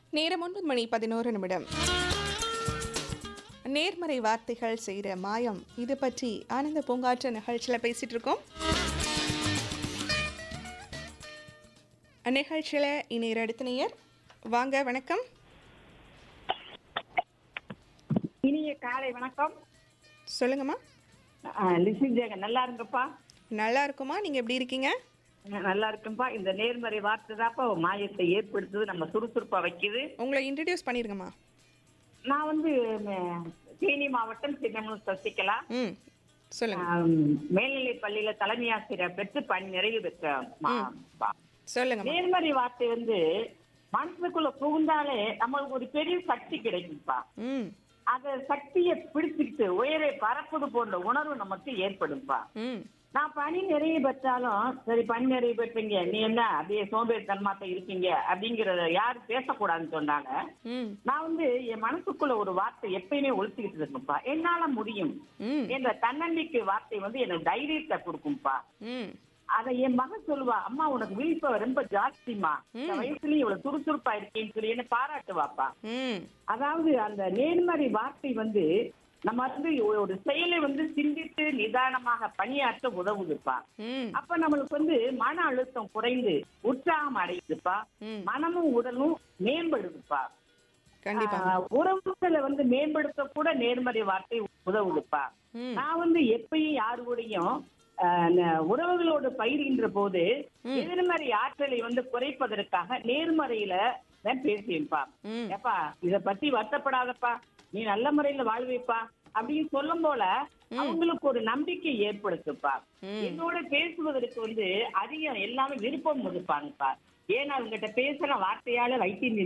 நேரம் ஒன்பது மணி பதினோரு நிமிடம் நேர்மறை வார்த்தைகள் செய்கிற மாயம் இது பற்றி ஆனந்த பூங்காற்று நிகழ்ச்சியில் பேசிட்டு இருக்கோம் நிகழ்ச்சியில் இணையர் அடுத்த நேயர் வாங்க வணக்கம் இனிய காலை வணக்கம் சொல்லுங்கம்மா லிசின் ஜெகன் நல்லா இருங்கப்பா நல்லா இருக்குமா நீங்கள் எப்படி இருக்கீங்க நல்லா இருக்கும்பா இந்த நேர்மறை வார்த்தை தான்ப்பா மாயத்தை ஏற்படுத்துது நம்ம சுறுசுறுப்பா வைக்குது உங்களை இன்ட்ரடியூஸ் பண்ணிருங்கம்மா நான் வந்து ம- தேனி மாவட்டம் சின்னமனூர் சசிகலா ம் சொல்லுங்க ஆம், மேல்நிலை பள்ளியில தலைமை ஆசிரியர் பெற்று பணி நிறைவு பெற்ற மா- பா. சொல்லுங்கம்மா நேர்மறை வார்த்தை வந்து மனசுக்குள்ள புகுந்தாலே நம்மளுக்கு ஒரு பெரிய சக்தி கிடைக்கும்பா ம் அந்த சக்தியை பிடிச்சுக்கிட்டு உயரை பறப்பது போன்ற உணர்வு நமக்கு ஏற்படும்பா ம் நான் பணி நிறைய பெற்றாலும் சரி பணி நிறைய பெற்றீங்க நீ என்ன அப்படியே சோம்பேறித்தனமாத்த இருக்கீங்க அப்படிங்கறத யாரும் பேசக்கூடாதுன்னு சொன்னாங்க ம் நான் வந்து என் மனசுக்குள்ள ஒரு வார்த்தை எப்பயுமே ஒழிச்சுக்கிட்டு இருக்கும்பா என்னால முடியும் ம் என்ற தன்னம்பிக்கை வார்த்தை வந்து எனக்கு தைரியத்தை கொடுக்கும்பா ம் அத என் மகன் சொல்லுவா அம்மா உனக்கு விழிப்ப ரொம்ப ஜாஸ்திமா இந்த வயசுலயும் இவ்வளவு சுறுசுறுப்பா இருக்கேன்னு சொல்லி என்ன பாராட்டுவாப்பா ம் அதாவது அந்த நேர்மறை வார்த்தை வந்து நம்ம வந்து ஒரு செயலை வந்து சிந்தித்து நிதானமாக பணியாற்ற உதவுதுப்பா ம் அப்ப நம்மளுக்கு வந்து மன அழுத்தம் குறைந்து உற்சாகம் அடையுதுப்பா ம் மனமும் உடலும் மேம்படுதுப்பா கண்டிப்பா ஆஹ் உறவுகளை வந்து மேம்படுத்த கூட நேர்மறை வார்த்தை உதவுதுப்பா ம் நான் வந்து எப்பயும் யாரு கூடயும் ஆஹ் ந- உறவுகளோடு பயிர்கின்ற போது எதிர்மறை ஆற்றலை வந்து குறைப்பதற்காக நேர்மறையில தான் பேசுவேன்ப்பா ம் ஏப்பா இத பத்தி வருத்தப்படாதப்பா நீ நல்ல முறையில வாழ்வைப்பா அப்படின்னு சொல்லும் போல அவங்களுக்கு ஒரு நம்பிக்கை ஏற்படுத்துப்பா ம். என்னோட பேசுவதற்கு வந்து அதிகம் எல்லாமே விருப்பம் இருப்பாங்கப்பா ஏன்னா அவங்ககிட்ட பேசுற வார்த்தையால வைத்தியம்